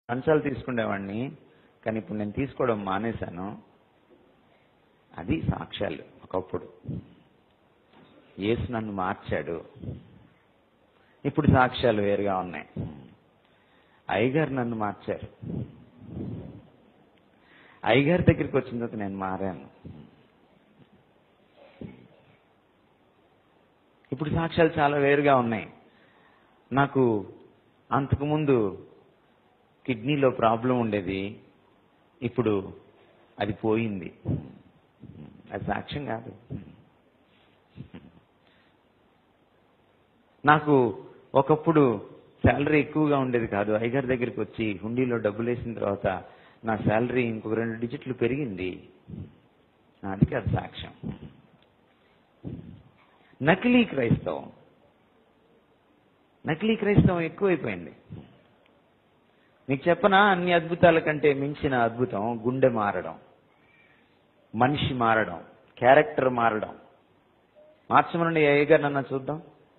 లంచాలు తీసుకునేవాడిని కానీ ఇప్పుడు నేను తీసుకోవడం మానేశాను అది సాక్ష్యాలు ఒకప్పుడు యేసు నన్ను మార్చాడు ఇప్పుడు సాక్ష్యాలు వేరుగా ఉన్నాయి అయ్యగారు నన్ను మార్చారు అయ్యగారి దగ్గరికి వచ్చిన తర్వాత నేను మారాను ఇప్పుడు సాక్ష్యాలు చాలా వేరుగా ఉన్నాయి నాకు అంతకుముందు కిడ్నీలో ప్రాబ్లం ఉండేది ఇప్పుడు అది పోయింది అది సాక్ష్యం కాదు నాకు ఒకప్పుడు శాలరీ ఎక్కువగా ఉండేది కాదు అయ్యగారి దగ్గరికి వచ్చి హుండీలో డబ్బులు వేసిన తర్వాత నా శాలరీ ఇంకొక రెండు డిజిట్లు పెరిగింది అది కాదు సాక్ష్యం నకిలీ క్రైస్తవం నకిలీ క్రైస్తవం ఎక్కువైపోయింది మీకు చెప్పనా అన్ని అద్భుతాల కంటే మించిన అద్భుతం గుండె మారడం మనిషి మారడం క్యారెక్టర్ మారడం మార్చమనండి ఏ అయ్యగారు నన్న చూద్దాం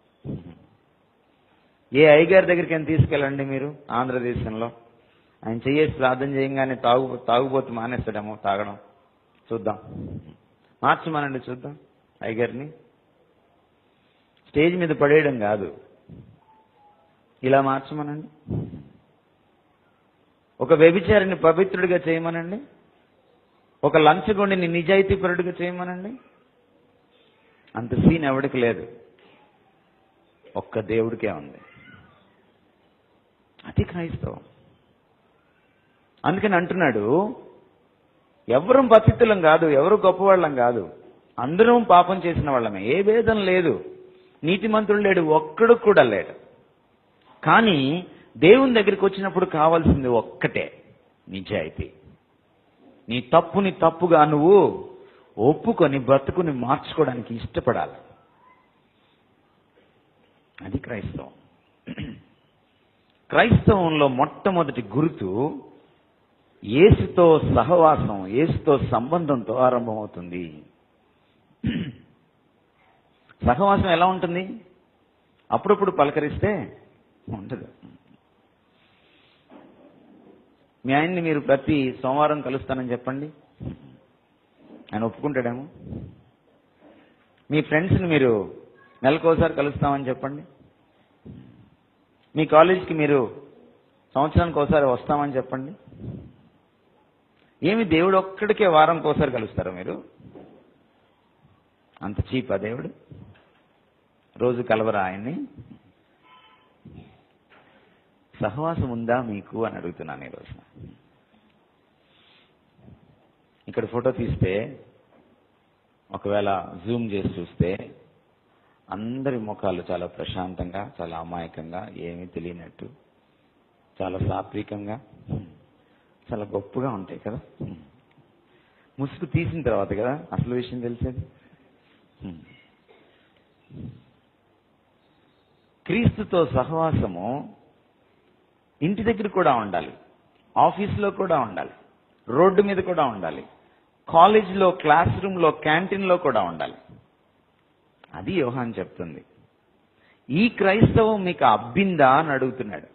ఏ అయ్యగారి దగ్గరికి అని తీసుకెళ్ళండి మీరు ఆంధ్రదేశంలో ఆయన చెయ్యేసి ప్రార్థన చేయంగానే తాగు తాగుబోతు మానేస్తాడేమో తాగడం చూద్దాం మార్చమనండి చూద్దాం అయ్యగారిని స్టేజ్ మీద పడేయడం కాదు ఇలా మార్చమనండి ఒక వ్యభిచారిని పవిత్రుడిగా చేయమనండి ఒక లంచగొండిని నిజాయితీపరుడిగా చేయమనండి అంత సీన్ ఎవడికి లేదు ఒక్క దేవుడికే ఉంది అది క్రైస్తవం అందుకని అంటున్నాడు ఎవరు పతితులం కాదు ఎవరు గొప్పవాళ్ళం కాదు అందరం పాపం చేసిన వాళ్ళమే ఏ భేదం లేదు నీతిమంతుడు లేడు ఒక్కడు కూడా లేడు కానీ దేవుని దగ్గరికి వచ్చినప్పుడు కావాల్సింది ఒక్కటే నిజాయితీ నీ తప్పుని తప్పుగా నువ్వు ఒప్పుకొని బ్రతుకుని మార్చుకోవడానికి ఇష్టపడాలి అది క్రైస్తవం క్రైస్తవంలో మొట్టమొదటి గుర్తు ఏసుతో సహవాసం ఏసుతో సంబంధంతో ఆరంభమవుతుంది సహవాసం ఎలా ఉంటుంది అప్పుడప్పుడు పలకరిస్తే ఉండదు మీ ఆయన్ని మీరు ప్రతి సోమవారం కలుస్తానని చెప్పండి ఆయన ఒప్పుకుంటాడేమో మీ ఫ్రెండ్స్ని మీరు నెలకోసారి కలుస్తామని చెప్పండి మీ కాలేజీకి మీరు సంవత్సరానికి ఒకసారి వస్తామని చెప్పండి ఏమి దేవుడు ఒక్కడికే వారంకి ఒకసారి కలుస్తారా మీరు అంత చీపా దేవుడు రోజు కలవరా ఆయన్ని సహవాసం ఉందా మీకు అని అడుగుతున్నాను ఈరోజు ఇక్కడ ఫోటో తీస్తే ఒకవేళ జూమ్ చేసి చూస్తే అందరి ముఖాలు చాలా ప్రశాంతంగా చాలా అమాయకంగా ఏమీ తెలియనట్టు చాలా సాత్వికంగా చాలా గొప్పగా ఉంటాయి కదా ముసుగు తీసిన తర్వాత కదా అసలు విషయం తెలిసేది క్రీస్తుతో సహవాసము ఇంటి దగ్గర కూడా ఉండాలి ఆఫీస్లో కూడా ఉండాలి రోడ్డు మీద కూడా ఉండాలి కాలేజీలో క్లాస్ రూమ్లో క్యాంటీన్లో కూడా ఉండాలి అది యోహాన్ చెప్తుంది ఈ క్రైస్తవం మీకు అబ్బిందా అని అడుగుతున్నాడు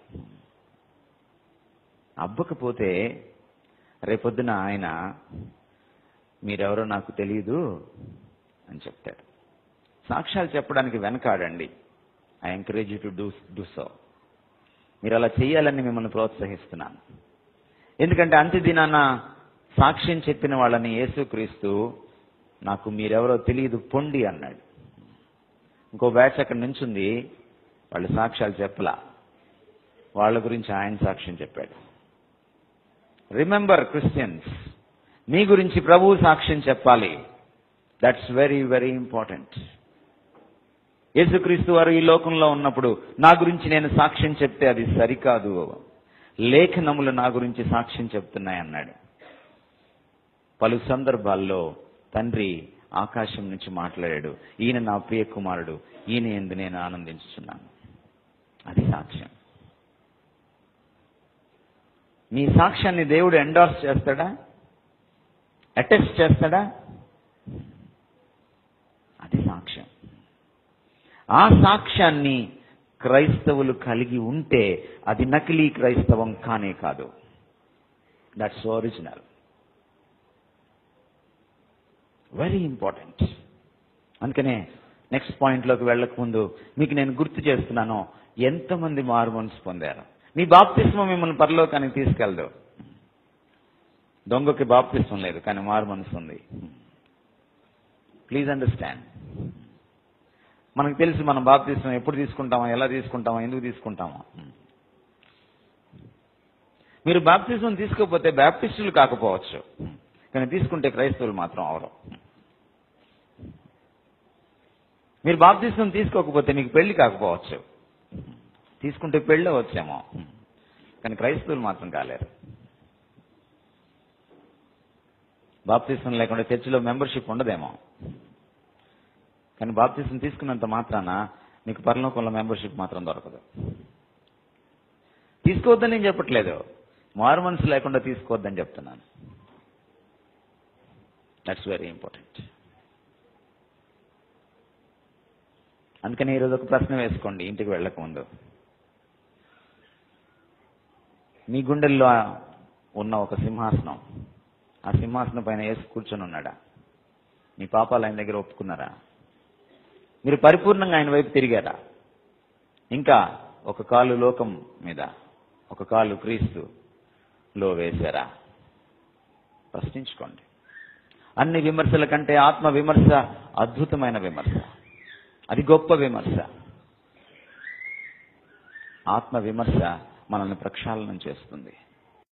అబ్బకపోతే రేపొద్దున ఆయన మీరెవరో నాకు తెలియదు అని చెప్తాడు సాక్ష్యాలు చెప్పడానికి వెనకాడండి I encourage you to do do so మీరు అలా చేయాలని మిమ్మల్ని ప్రోత్సహిస్తున్నాను ఎందుకంటే అంత్య దినాన సాక్ష్యం చెప్పిన వాళ్ళని యేసుక్రీస్తు నాకు మీరెవరో తెలియదు పొండి అన్నాడు ఇంకో బ్యాచ్ అక్కడ నుంచుంది వాళ్ళు సాక్ష్యాలు చెప్పలా వాళ్ళ గురించి ఆయన సాక్ష్యం చెప్పాడు రిమెంబర్ క్రిస్టియన్స్ మీ గురించి ప్రభు సాక్ష్యం చెప్పాలి దట్స్ వెరీ వెరీ ఇంపార్టెంట్ యేసుక్రీస్తు వారు ఈ లోకంలో ఉన్నప్పుడు నా గురించి నేను సాక్ష్యం చెప్తే అది సరికాదు లేఖనములు నా గురించి సాక్ష్యం చెప్తున్నాయి అన్నాడు పలు సందర్భాల్లో తండ్రి ఆకాశం నుంచి మాట్లాడాడు ఈయన నా ప్రియ కుమారుడు ఈయన ఎందు నేను ఆనందించుచున్నాను అది సాక్ష్యం మీ సాక్ష్యాన్ని దేవుడు ఎండార్స్ చేస్తాడా అటెస్ట్ చేస్తాడా అది సాక్ష్యం ఆ సాక్ష్యాన్ని క్రైస్తవులు కలిగి ఉంటే అది నకిలీ క్రైస్తవం కానే కాదు దట్స్ ఒరిజినల్ వెరీ ఇంపార్టెంట్ అందుకనే నెక్స్ట్ పాయింట్లోకి వెళ్ళక ముందు మీకు నేను గుర్తు చేస్తున్నాను ఎంతమంది మారు మనసు పొందారు మీ బాప్తిస్మం మిమ్మల్ని పరలోకానికి తీసుకెళ్దు దొంగకి బాప్తిస్మం లేదు కానీ మారు మనసు ఉంది ప్లీజ్ అండర్స్టాండ్ మనకు తెలుసు మనం బాప్తిస్మం ఎప్పుడు తీసుకుంటామో ఎలా తీసుకుంటామో ఎందుకు తీసుకుంటామో మీరు బాప్తిజం తీసుకోకపోతే బ్యాప్టిస్టులు కాకపోవచ్చు కానీ తీసుకుంటే క్రైస్తవులు మాత్రం అవరు మీరు బాప్తిజం తీసుకోకపోతే మీకు పెళ్లి కాకపోవచ్చు తీసుకుంటే పెళ్ళి అవ్వచ్చేమో కానీ క్రైస్తవులు మాత్రం కాలేరు బాప్తిజం లేకుండా చర్చిలో మెంబర్షిప్ ఉండదేమో కానీ బాప్తిజం తీసుకున్నంత మాత్రాన నీకు పరలోకంలో మెంబర్షిప్ మాత్రం దొరకదు తీసుకోవద్దని నేను చెప్పట్లేదు మారు మనసు లేకుండా తీసుకోవద్దని చెప్తున్నాను దట్స్ వెరీ ఇంపార్టెంట్ అందుకని ఈరోజు ఒక ప్రశ్న వేసుకోండి ఇంటికి వెళ్ళక ముందు మీ గుండెల్లో ఉన్న ఒక సింహాసనం ఆ సింహాసనం పైన వేసి కూర్చొని ఉన్నాడా మీ పాపాలు ఆయన దగ్గర ఒప్పుకున్నారా మీరు పరిపూర్ణంగా ఆయన వైపు తిరిగారా ఇంకా ఒక కాలు లోకం మీద ఒక కాలు క్రీస్తులో వేశారా ప్రశ్నించుకోండి అన్ని విమర్శల కంటే ఆత్మ విమర్శ అద్భుతమైన విమర్శ అది గొప్ప విమర్శ ఆత్మ విమర్శ మనల్ని ప్రక్షాళనం చేస్తుంది